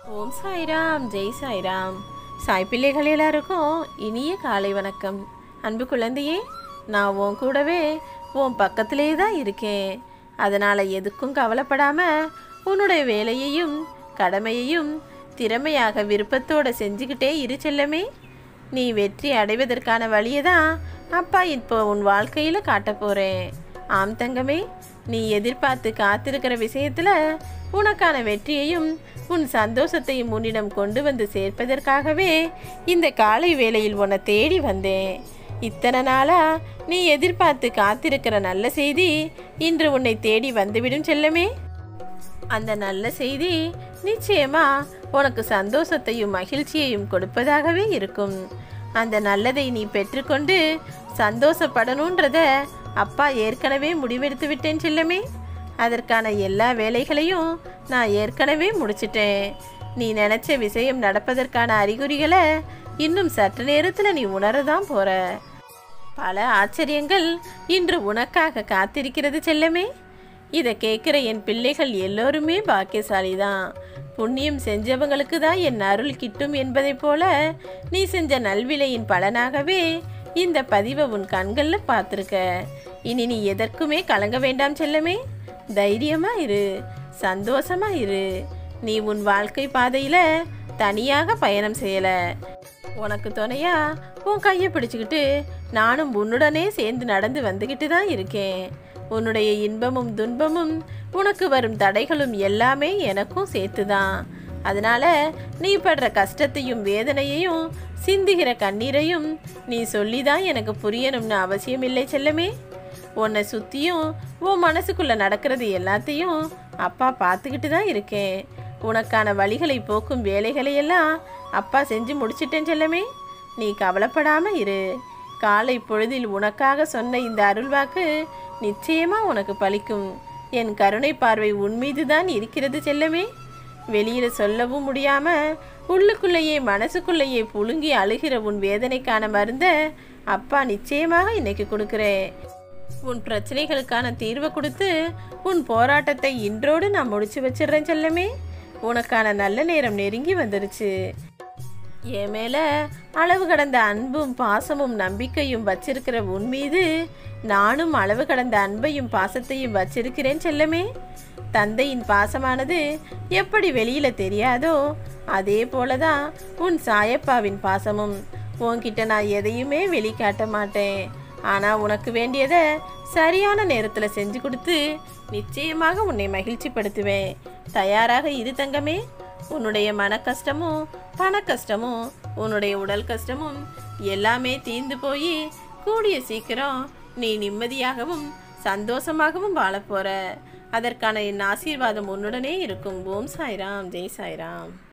ஓம் சாய்ராம் ஜெய் சாய்ராம் சாய் பிள்ளைகள் எல்லாருக்கும் இனிய காலை வணக்கம் அன்பு குழந்தையே நான் உன் கூடவே உன் பக்கத்திலே தான் இருக்கேன் அதனால் எதுக்கும் கவலைப்படாம உன்னுடைய வேலையையும் கடமையையும் திறமையாக விருப்பத்தோட செஞ்சுக்கிட்டே இரு செல்லமே நீ வெற்றி அடைவதற்கான வழியை தான் அப்பா இப்போ உன் வாழ்க்கையில் காட்ட போகிறேன் ஆம் தங்கமே நீ எதிர்பார்த்து காத்திருக்கிற விஷயத்தில் உனக்கான வெற்றியையும் உன் சந்தோஷத்தையும் உன்னிடம் கொண்டு வந்து சேர்ப்பதற்காகவே இந்த காலை வேளையில் உன்னை தேடி வந்தேன் இத்தனை நாளா நீ எதிர்பார்த்து காத்திருக்கிற நல்ல செய்தி இன்று உன்னை தேடி வந்துவிடும் செல்லமே அந்த நல்ல செய்தி நிச்சயமா உனக்கு சந்தோஷத்தையும் மகிழ்ச்சியையும் கொடுப்பதாகவே இருக்கும் அந்த நல்லதை நீ பெற்றுக்கொண்டு சந்தோஷப்படணுன்றத அப்பா ஏற்கனவே முடிவெடுத்து விட்டேன் செல்லமே அதற்கான எல்லா வேலைகளையும் நான் ஏற்கனவே முடிச்சிட்டேன் நீ நினச்ச விஷயம் நடப்பதற்கான அறிகுறிகளை இன்னும் சற்று நேரத்தில் நீ உணரதான் போற பல ஆச்சரியங்கள் இன்று உனக்காக காத்திருக்கிறது செல்லமே இதை கேட்குற என் பிள்ளைகள் எல்லோருமே பாக்கியசாலி தான் புண்ணியம் செஞ்சவங்களுக்கு தான் என் அருள் கிட்டும் என்பதைப் போல நீ செஞ்ச நல்விலையின் பலனாகவே இந்த பதிவை உன் கண்களில் பார்த்துருக்க இனி நீ எதற்குமே கலங்க வேண்டாம் செல்லமே தைரியமா இரு சந்தோஷமா இரு நீ உன் வாழ்க்கை பாதையில் தனியாக பயணம் செய்யலை உனக்கு துணையா உன் கையை பிடிச்சுக்கிட்டு நானும் உன்னுடனே சேர்ந்து நடந்து வந்துக்கிட்டு தான் இருக்கேன் உன்னுடைய இன்பமும் துன்பமும் உனக்கு வரும் தடைகளும் எல்லாமே எனக்கும் சேர்த்து தான் அதனால நீ படுற கஷ்டத்தையும் வேதனையையும் சிந்துகிற கண்ணீரையும் நீ சொல்லி தான் எனக்கு புரியணும்னு அவசியம் இல்லை செல்லமே உன்னை சுற்றியும் உன் மனசுக்குள்ளே நடக்கிறது எல்லாத்தையும் அப்பா பார்த்துக்கிட்டு தான் இருக்கேன் உனக்கான வழிகளை போக்கும் வேலைகளை எல்லாம் அப்பா செஞ்சு முடிச்சிட்டேன் செல்லமே நீ கவலைப்படாம இரு காலை பொழுதில் உனக்காக சொன்ன இந்த அருள்வாக்கு நிச்சயமா உனக்கு பலிக்கும் என் கருணை பார்வை உன் மீது தான் இருக்கிறது செல்லமே வெளியில சொல்லவும் முடியாம உள்ளுக்குள்ளேயே மனசுக்குள்ளேயே புழுங்கி அழுகிற உன் வேதனைக்கான மருந்த அப்பா நிச்சயமாக இன்னைக்கு கொடுக்குறேன் உன் பிரச்சனைகளுக்கான தீர்வை கொடுத்து உன் போராட்டத்தை இன்றோடு நான் முடிச்சு வச்சிடுறேன் செல்லமே உனக்கான நல்ல நேரம் நெருங்கி வந்துருச்சு என் மேல அளவு கடந்த அன்பும் பாசமும் நம்பிக்கையும் வச்சிருக்கிற உன் மீது நானும் அளவு கடந்த அன்பையும் பாசத்தையும் வச்சிருக்கிறேன் செல்லமே தந்தையின் பாசமானது எப்படி வெளியில தெரியாதோ அதே போலதான் உன் சாயப்பாவின் பாசமும் உன்கிட்ட நான் எதையுமே வெளிக்காட்ட மாட்டேன் ஆனா உனக்கு வேண்டியதை சரியான நேரத்துல செஞ்சு கொடுத்து நிச்சயமாக உன்னை மகிழ்ச்சிப்படுத்துவேன் தயாராக இரு தங்கமே உன்னுடைய மன கஷ்டமும் பண கஷ்டமும் உன்னுடைய உடல் கஷ்டமும் எல்லாமே தீர்ந்து போய் கூடிய சீக்கிரம் நீ நிம்மதியாகவும் சந்தோஷமாகவும் வாழப் போற அதற்கான என் ஆசீர்வாதம் உன்னுடனே இருக்கும் ஓம் சாய்ராம் ஜெய் சாய்ராம்